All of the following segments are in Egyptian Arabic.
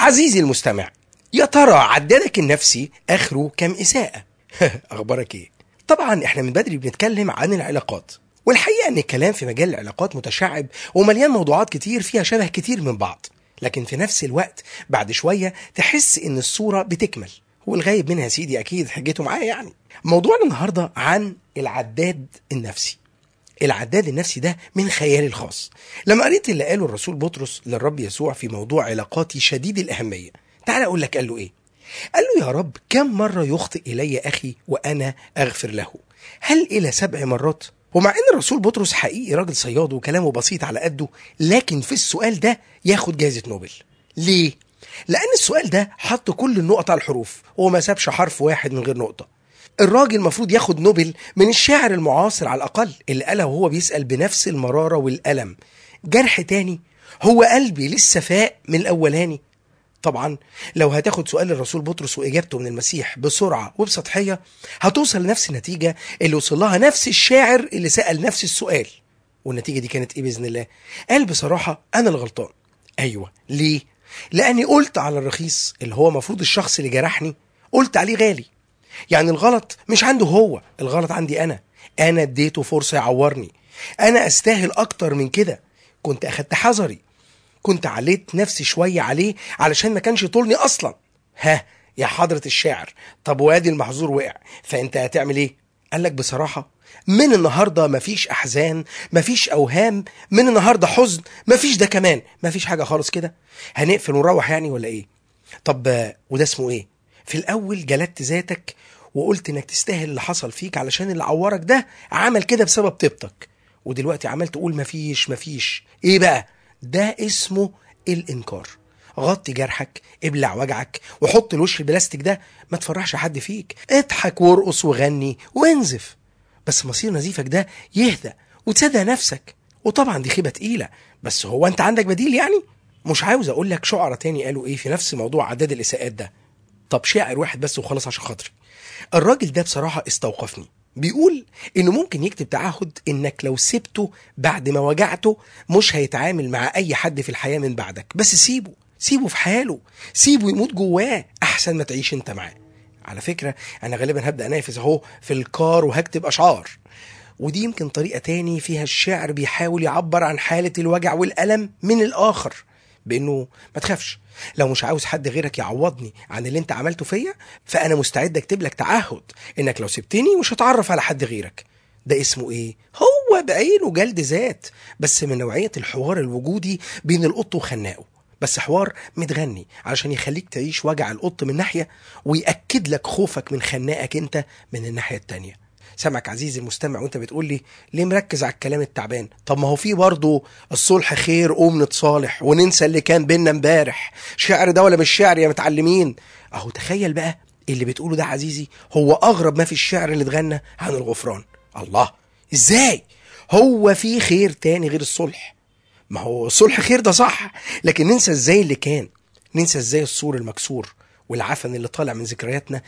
عزيزي المستمع يا ترى عدادك النفسي اخره كم اساءه اخبارك ايه طبعا احنا من بدري بنتكلم عن العلاقات والحقيقه ان الكلام في مجال العلاقات متشعب ومليان موضوعات كتير فيها شبه كتير من بعض لكن في نفس الوقت بعد شويه تحس ان الصوره بتكمل والغايب منها يا سيدي اكيد حجته معايا يعني موضوعنا النهارده عن العداد النفسي العداد النفسي ده من خيالي الخاص لما قريت اللي قاله الرسول بطرس للرب يسوع في موضوع علاقاتي شديد الأهمية تعال أقول لك قال له إيه قال له يا رب كم مرة يخطئ إلي أخي وأنا أغفر له هل إلى سبع مرات ومع ان الرسول بطرس حقيقي راجل صياد وكلامه بسيط على قده لكن في السؤال ده ياخد جائزة نوبل ليه؟ لأن السؤال ده حط كل النقط على الحروف وما سابش حرف واحد من غير نقطة الراجل المفروض ياخد نوبل من الشاعر المعاصر على الأقل اللي قالها وهو بيسأل بنفس المرارة والألم جرح تاني هو قلبي لسه فاق من الأولاني طبعا لو هتاخد سؤال الرسول بطرس وإجابته من المسيح بسرعة وبسطحية هتوصل لنفس النتيجة اللي وصل لها نفس الشاعر اللي سأل نفس السؤال والنتيجة دي كانت إيه بإذن الله قال بصراحة أنا الغلطان أيوة ليه؟ لأني قلت على الرخيص اللي هو مفروض الشخص اللي جرحني قلت عليه غالي يعني الغلط مش عنده هو الغلط عندي انا انا اديته فرصه يعورني انا استاهل اكتر من كده كنت اخدت حذري كنت عليت نفسي شويه عليه علشان ما كانش يطولني اصلا ها يا حضره الشاعر طب وادي المحظور وقع فانت هتعمل ايه قال لك بصراحه من النهارده مفيش احزان مفيش اوهام من النهارده حزن مفيش ده كمان مفيش حاجه خالص كده هنقفل ونروح يعني ولا ايه طب آه، وده اسمه ايه في الاول جلدت ذاتك وقلت انك تستاهل اللي حصل فيك علشان اللي عورك ده عمل كده بسبب طيبتك ودلوقتي عمال تقول مفيش مفيش ايه بقى ده اسمه الانكار غطي جرحك ابلع وجعك وحط الوش البلاستيك ده ما تفرحش حد فيك اضحك وارقص وغني وانزف بس مصير نزيفك ده يهدى وتصدق نفسك وطبعا دي خيبه تقيله بس هو انت عندك بديل يعني مش عاوز اقول لك شعراء تاني قالوا ايه في نفس موضوع عداد الاساءات ده طب شاعر واحد بس وخلاص عشان خاطري الراجل ده بصراحة استوقفني بيقول انه ممكن يكتب تعهد انك لو سبته بعد ما وجعته مش هيتعامل مع اي حد في الحياة من بعدك بس سيبه سيبه في حاله سيبه يموت جواه احسن ما تعيش انت معاه على فكرة انا غالبا هبدأ انافس اهو في الكار وهكتب اشعار ودي يمكن طريقة تاني فيها الشاعر بيحاول يعبر عن حالة الوجع والألم من الآخر بانه ما تخافش لو مش عاوز حد غيرك يعوضني عن اللي انت عملته فيا فانا مستعد اكتب لك تعهد انك لو سبتني مش هتعرف على حد غيرك ده اسمه ايه هو بعينه جلد ذات بس من نوعيه الحوار الوجودي بين القط وخناقه بس حوار متغني علشان يخليك تعيش وجع القط من ناحيه ويأكد لك خوفك من خناقك انت من الناحيه التانيه سامعك عزيزي المستمع وانت بتقول لي ليه مركز على الكلام التعبان طب ما هو في برضه الصلح خير قوم نتصالح وننسى اللي كان بينا امبارح شعر ده ولا مش شعر يا متعلمين اهو تخيل بقى اللي بتقوله ده عزيزي هو اغرب ما في الشعر اللي اتغنى عن الغفران الله ازاي هو في خير تاني غير الصلح ما هو الصلح خير ده صح لكن ننسى ازاي اللي كان ننسى ازاي السور المكسور والعفن اللي طالع من ذكرياتنا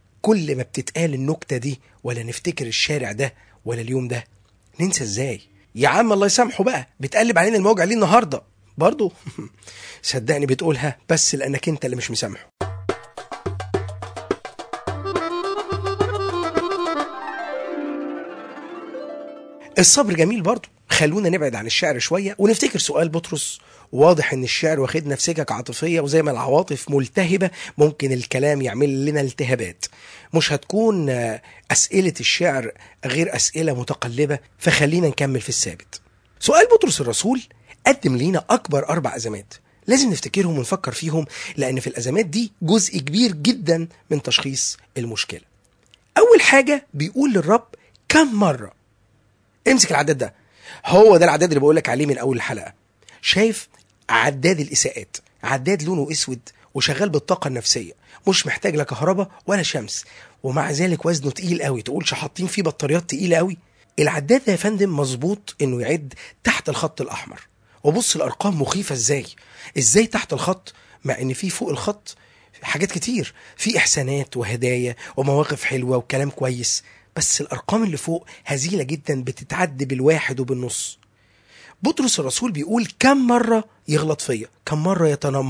كل ما بتتقال النكته دي ولا نفتكر الشارع ده ولا اليوم ده ننسى ازاي يا عم الله يسامحه بقى بتقلب علينا الموجع ليه النهارده برضه صدقني بتقولها بس لانك انت اللي مش مسامحه الصبر جميل برضه خلونا نبعد عن الشعر شوية ونفتكر سؤال بطرس واضح ان الشعر واخدنا في سكك عاطفية وزي ما العواطف ملتهبة ممكن الكلام يعمل لنا التهابات مش هتكون آه، أسئلة الشعر غير أسئلة متقلبة فخلينا نكمل في الثابت سؤال بطرس الرسول قدم لينا أكبر أربع أزمات لازم نفتكرهم ونفكر فيهم لأن في الأزمات دي جزء كبير جدا من تشخيص المشكلة أول حاجة بيقول للرب كم مرة امسك العداد ده هو ده العداد اللي بقول لك عليه من اول الحلقه شايف عداد الاساءات عداد لونه اسود وشغال بالطاقه النفسيه مش محتاج لا كهرباء ولا شمس ومع ذلك وزنه تقيل قوي تقولش حاطين فيه بطاريات تقيله قوي العداد ده يا فندم مظبوط انه يعد تحت الخط الاحمر وبص الارقام مخيفه ازاي ازاي تحت الخط مع ان في فوق الخط حاجات كتير في احسانات وهدايا ومواقف حلوه وكلام كويس بس الارقام اللي فوق هزيله جدا بتتعد بالواحد وبالنص بطرس الرسول بيقول كم مره يغلط فيا كم مره يتنمر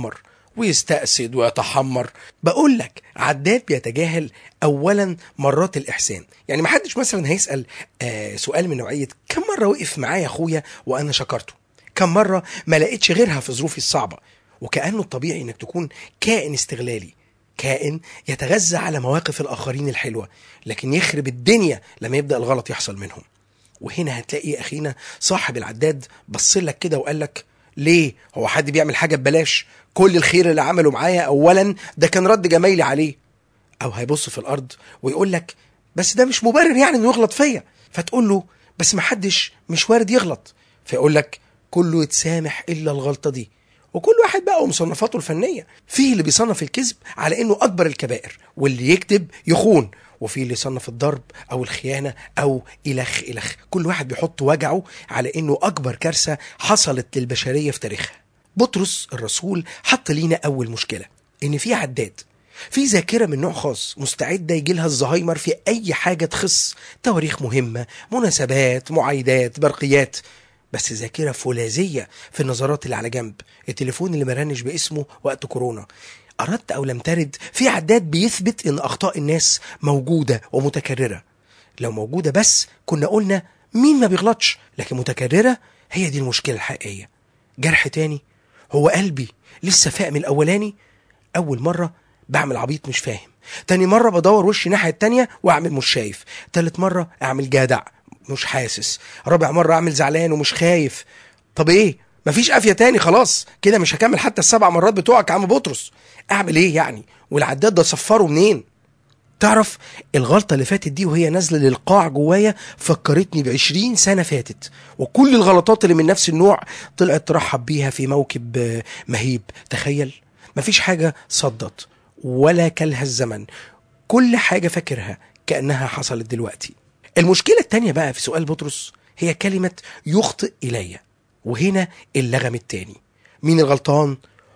ويستأسد ويتحمر بقول لك عداد بيتجاهل اولا مرات الاحسان يعني ما حدش مثلا هيسال آه سؤال من نوعيه كم مره وقف معايا اخويا وانا شكرته كم مره ما لقيتش غيرها في ظروفي الصعبه وكانه الطبيعي انك تكون كائن استغلالي كائن يتغذى على مواقف الاخرين الحلوه لكن يخرب الدنيا لما يبدا الغلط يحصل منهم وهنا هتلاقي اخينا صاحب العداد بص لك كده وقال لك ليه هو حد بيعمل حاجه ببلاش كل الخير اللي عمله معايا اولا ده كان رد جمايلي عليه او هيبص في الارض ويقول لك بس ده مش مبرر يعني انه يغلط فيا فتقول له بس ما حدش مش وارد يغلط فيقول لك كله يتسامح الا الغلطه دي وكل واحد بقى ومصنفاته الفنيه في اللي بيصنف الكذب على انه اكبر الكبائر واللي يكذب يخون وفي اللي يصنف الضرب او الخيانه او الخ الخ كل واحد بيحط وجعه على انه اكبر كارثه حصلت للبشريه في تاريخها بطرس الرسول حط لينا اول مشكله ان في عداد في ذاكره من نوع خاص مستعده يجي لها الزهايمر في اي حاجه تخص تواريخ مهمه مناسبات معايدات برقيات بس ذاكره فولاذيه في النظرات اللي على جنب التليفون اللي مرنش باسمه وقت كورونا اردت او لم ترد في عداد بيثبت ان اخطاء الناس موجوده ومتكرره لو موجوده بس كنا قلنا مين ما بيغلطش لكن متكرره هي دي المشكله الحقيقيه جرح تاني هو قلبي لسه فاق من الاولاني اول مره بعمل عبيط مش فاهم تاني مرة بدور وشي ناحية التانية واعمل مش شايف تالت مرة اعمل جدع مش حاسس رابع مرة اعمل زعلان ومش خايف طب ايه مفيش قافية تاني خلاص كده مش هكمل حتى السبع مرات بتوعك يا عم بطرس اعمل ايه يعني والعداد ده صفره منين تعرف الغلطة اللي فاتت دي وهي نازلة للقاع جوايا فكرتني بعشرين سنة فاتت وكل الغلطات اللي من نفس النوع طلعت ترحب بيها في موكب آه، مهيب تخيل مفيش حاجة صدت ولا كلها الزمن كل حاجة فاكرها كأنها حصلت دلوقتي المشكلة التانية بقى في سؤال بطرس هي كلمة يخطئ إلي وهنا اللغم التاني مين الغلطان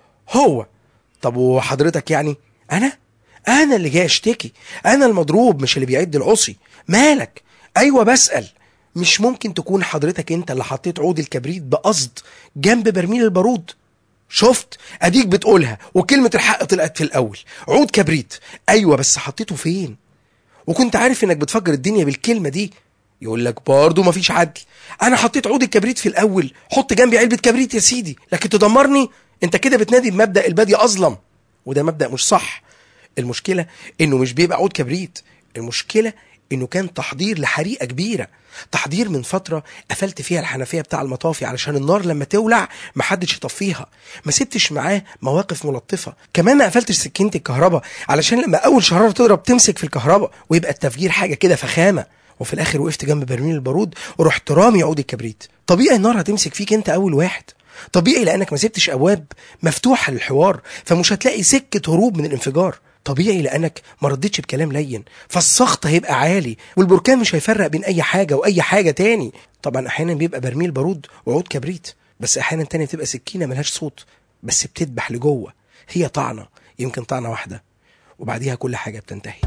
هو طب وحضرتك يعني أنا أنا اللي جاي أشتكي أنا المضروب مش اللي بيعد العصي مالك أيوة بسأل مش ممكن تكون حضرتك أنت اللي حطيت عود الكبريت بقصد جنب برميل البارود شفت اديك بتقولها وكلمة الحق طلعت في الاول عود كبريت ايوه بس حطيته فين وكنت عارف انك بتفجر الدنيا بالكلمة دي يقول لك برضه مفيش عدل انا حطيت عود الكبريت في الاول حط جنبي علبة كبريت يا سيدي لكن تدمرني انت كده بتنادي بمبدأ البادي اظلم وده مبدأ مش صح المشكلة انه مش بيبقى عود كبريت المشكلة انه كان تحضير لحريقة كبيرة تحضير من فترة قفلت فيها الحنفية بتاع المطافي علشان النار لما تولع محدش يطفيها ما سبتش معاه مواقف ملطفة كمان ما قفلتش سكينة الكهرباء علشان لما اول شرارة تضرب تمسك في الكهرباء ويبقى التفجير حاجة كده فخامة وفي الاخر وقفت جنب برميل البارود ورحت رامي عود الكبريت طبيعي النار هتمسك فيك انت اول واحد طبيعي لانك ما سبتش ابواب مفتوحه للحوار فمش هتلاقي سكه هروب من الانفجار طبيعي لانك ما ردتش بكلام لين فالسخط هيبقى عالي والبركان مش هيفرق بين اي حاجه واي حاجه تاني طبعا احيانا بيبقى برميل بارود وعود كبريت بس احيانا تانية بتبقى سكينه ملهاش صوت بس بتدبح لجوه هي طعنه يمكن طعنه واحده وبعديها كل حاجه بتنتهي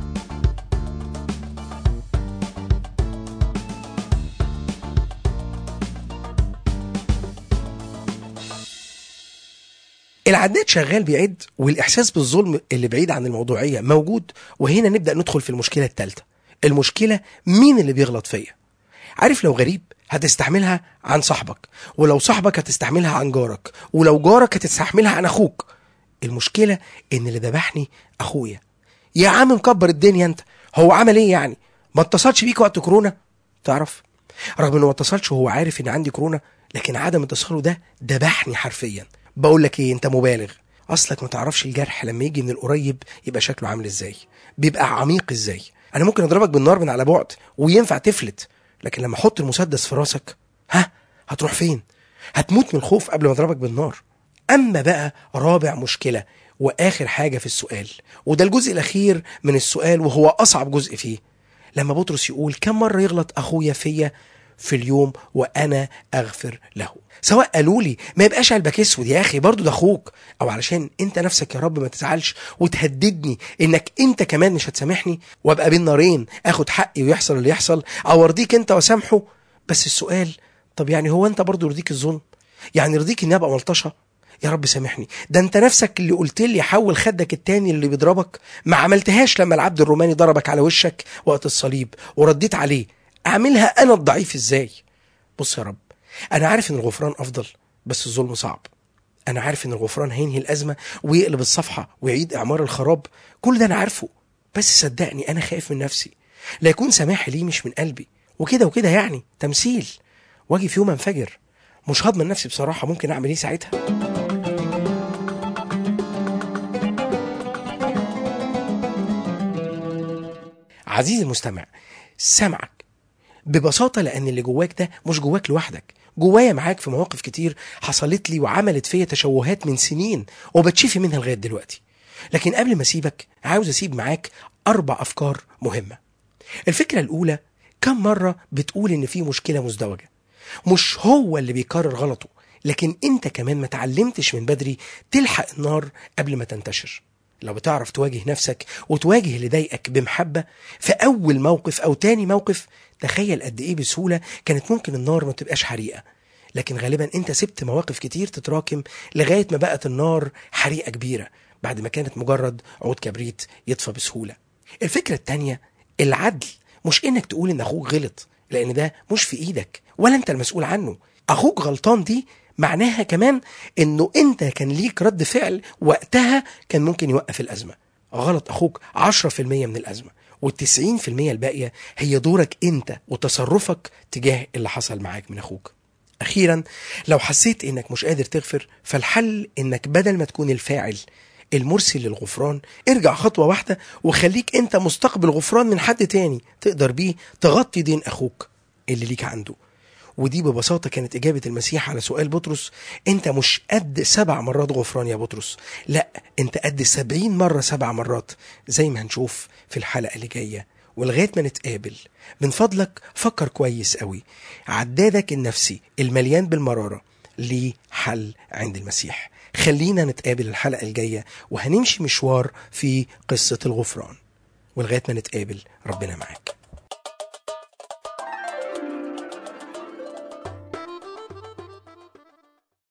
العداد شغال بيعد والاحساس بالظلم اللي بعيد عن الموضوعيه موجود وهنا نبدا ندخل في المشكله الثالثه المشكله مين اللي بيغلط فيا عارف لو غريب هتستحملها عن صاحبك ولو صاحبك هتستحملها عن جارك ولو جارك هتستحملها عن اخوك المشكله ان اللي ذبحني اخويا يا عم مكبر الدنيا انت هو عمل ايه يعني ما اتصلش بيك وقت كورونا تعرف رغم انه ما اتصلش وهو عارف ان عندي كورونا لكن عدم اتصاله ده ذبحني حرفيا بقول لك ايه انت مبالغ اصلك ما تعرفش الجرح لما يجي من القريب يبقى شكله عامل ازاي بيبقى عميق ازاي انا ممكن اضربك بالنار من على بعد وينفع تفلت لكن لما احط المسدس في راسك ها هتروح فين هتموت من الخوف قبل ما اضربك بالنار اما بقى رابع مشكله واخر حاجه في السؤال وده الجزء الاخير من السؤال وهو اصعب جزء فيه لما بطرس يقول كم مره يغلط اخويا فيا في اليوم وانا اغفر له سواء قالوا لي ما يبقاش قلبك اسود يا اخي برضه ده اخوك او علشان انت نفسك يا رب ما تزعلش وتهددني انك انت كمان مش هتسامحني وابقى بين نارين اخد حقي ويحصل اللي يحصل او ارضيك انت واسامحه بس السؤال طب يعني هو انت برضه يرضيك الظلم يعني يرضيك اني ابقى ملطشه يا رب سامحني ده انت نفسك اللي قلت لي حول خدك التاني اللي بيضربك ما عملتهاش لما العبد الروماني ضربك على وشك وقت الصليب ورديت عليه اعملها انا الضعيف ازاي بص يا رب انا عارف ان الغفران افضل بس الظلم صعب انا عارف ان الغفران هينهي الازمه ويقلب الصفحه ويعيد اعمار الخراب كل ده انا عارفه بس صدقني انا خايف من نفسي لا يكون سماحي ليه مش من قلبي وكده وكده يعني تمثيل واجي في يوم انفجر مش هضمن نفسي بصراحه ممكن اعمل ايه ساعتها عزيزي المستمع سامعك ببساطة لأن اللي جواك ده مش جواك لوحدك جوايا معاك في مواقف كتير حصلت لي وعملت فيا تشوهات من سنين وبتشفي منها لغاية دلوقتي لكن قبل ما أسيبك عاوز أسيب معاك أربع أفكار مهمة الفكرة الأولى كم مرة بتقول إن في مشكلة مزدوجة مش هو اللي بيكرر غلطه لكن انت كمان ما تعلمتش من بدري تلحق النار قبل ما تنتشر لو بتعرف تواجه نفسك وتواجه اللي ضايقك بمحبة في أول موقف أو تاني موقف تخيل قد إيه بسهولة كانت ممكن النار ما تبقاش حريقة لكن غالبا أنت سبت مواقف كتير تتراكم لغاية ما بقت النار حريقة كبيرة بعد ما كانت مجرد عود كبريت يطفى بسهولة الفكرة التانية العدل مش إنك تقول إن أخوك غلط لأن ده مش في إيدك ولا أنت المسؤول عنه أخوك غلطان دي معناها كمان انه انت كان ليك رد فعل وقتها كان ممكن يوقف الازمه غلط اخوك 10% من الازمه وال90% الباقيه هي دورك انت وتصرفك تجاه اللي حصل معاك من اخوك اخيرا لو حسيت انك مش قادر تغفر فالحل انك بدل ما تكون الفاعل المرسل للغفران ارجع خطوه واحده وخليك انت مستقبل غفران من حد تاني تقدر بيه تغطي دين اخوك اللي ليك عنده ودي ببساطة كانت إجابة المسيح على سؤال بطرس أنت مش قد سبع مرات غفران يا بطرس لا أنت قد سبعين مرة سبع مرات زي ما هنشوف في الحلقة اللي جاية ولغاية ما نتقابل من فضلك فكر كويس قوي عدادك النفسي المليان بالمرارة ليه حل عند المسيح خلينا نتقابل الحلقة الجاية وهنمشي مشوار في قصة الغفران ولغاية ما نتقابل ربنا معاك